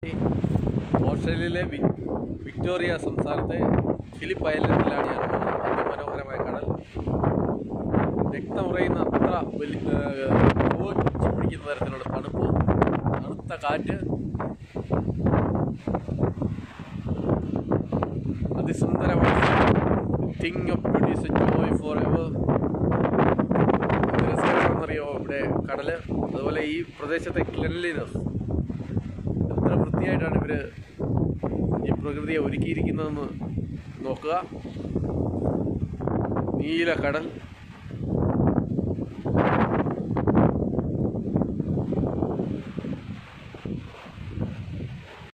ഓസ്ട്രേലിയയിലെ വി- വിക്ടോറിയ സംസ്ഥാനത്തെ ഫിലിപ്പ് ഐലൻഡിലാണ് ഞാൻ ഉള്ളത്. അതിമനോഹരമായ കടൽ രക്തമുറയുന്ന അത്ര വലിയ കോച്ച് പിടിക്കുന്ന തരത്തിലുള്ള തണുപ്പ് തണുത്ത കാറ്റ് അതിസുന്ദരമായ thing of beauties joy forever രസകരമാണെന്നറിയോ ഇവിടെ കടല് അതുപോലെ ഈ പ്രദേശത്തെ ക്ലെൻലിനെസ് എത്ര വൃത്തിയായിട്ടാണ് ഇവർ ഈ പ്രകൃതിയെ ഒരുക്കിയിരിക്കുന്നതെന്ന് നോക്കുക നീല കടൽ